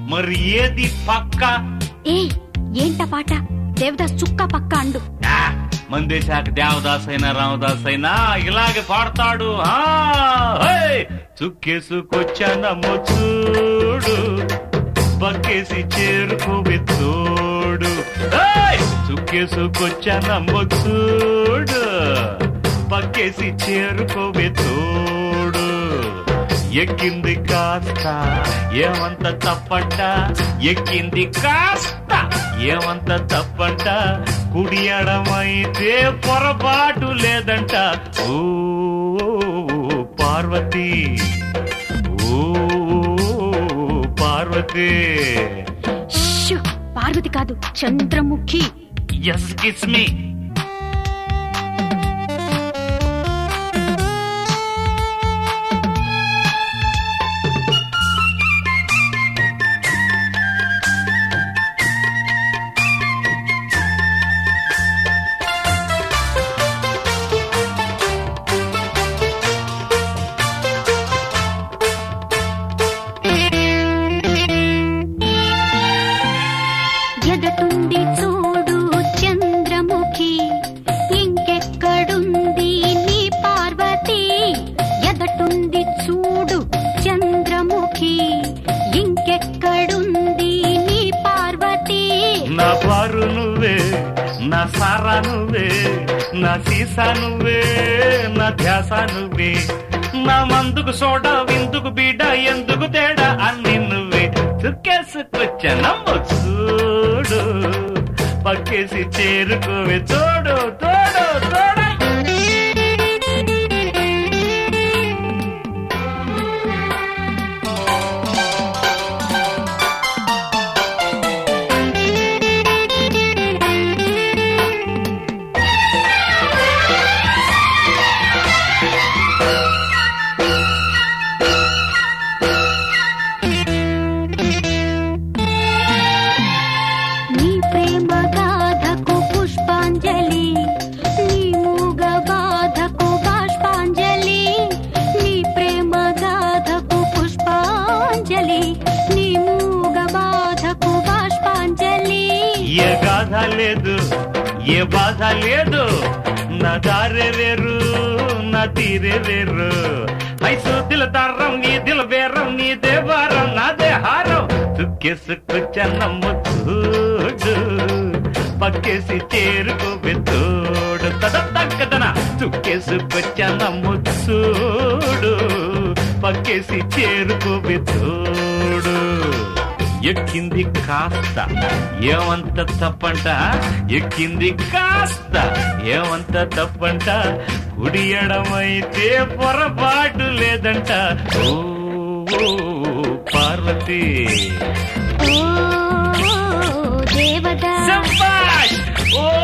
మరి ఏది పక్క ఏ ఏంట పాట దేవదాస్ చుక్క పక్క అండు ఆ, మందేశాక దేవదాస్ అయినా రామదాస్ అయినా ఇలాగే పాడతాడు ఆ, హే! చుక్కేసుకొచ్చానమ్మ చూడు పక్కేసి చేరుకోవి తోడు హే! చుక్కేసుకొచ్చానమ్మ చూడు పక్కేసి చేరుకోవి తోడు ఎక్కింది కాస్త ఏమంత తప్పంట ఎక్కింది కాస్త ఏమంత తప్పంట కుడి ఎడమైతే పొరపాటు లేదంట ఓ పార్వతి ఓ పార్వతి షూ, పార్వతి కాదు చంద్రముఖి ఎస్ కిస్ మీ ఎదటుంది చూడు చంద్రముఖి ఇంకెక్కడుంది నీ పార్వతి ఎదటుంది చూడు చంద్రముఖి ఇంకెక్కడుంది నీ పార్వతి నా పారు నువ్వే నా సారా నువ్వే నా సీసా నువ్వే నా ధ్యాస నువ్వే నా మందుకు సోడా విందుకు బీడ ఎందుకు తేడా అన్ని నువ్వే చుక్కేసుకొచ్చానమ్మ చూడు పక్కేసి చేరుకోవే తోడు తోడు తోడు నీ ప్రేమ గాథకు పుష్పాంజలి నీ మూగ బాధకు బాష్పాంజలి నీ ప్రేమ గాథకు పుష్పాంజలి నీ మూగ బాధకు బాష్పాంజలి ఏ గాథ లేదు ఏ బాధ లేదు నా దారే వేరు నా తీరే వేరు ఐసు దిల దారం నీ దిల వేరం నీ దేవారం నాదే హారం చుక్కేసుకొచ్చన్నమ్మ చూడు పక్కేసి చేరుకోవే తోడు తద తగ్గదన చుక్కేసుకొచ్చన్నమ్మ చూడు పక్కేసి చేరుకోవే తోడు ఎక్కింది కాస్త ఏమంత తప్పంట ఎక్కింది కాస్త ఏమంత తప్పంట కుడి ఎడమైతే పొరపాటు లేదంట ఓ ఓ, పార్వతి ఓ దేవదా శభాష్! ఓ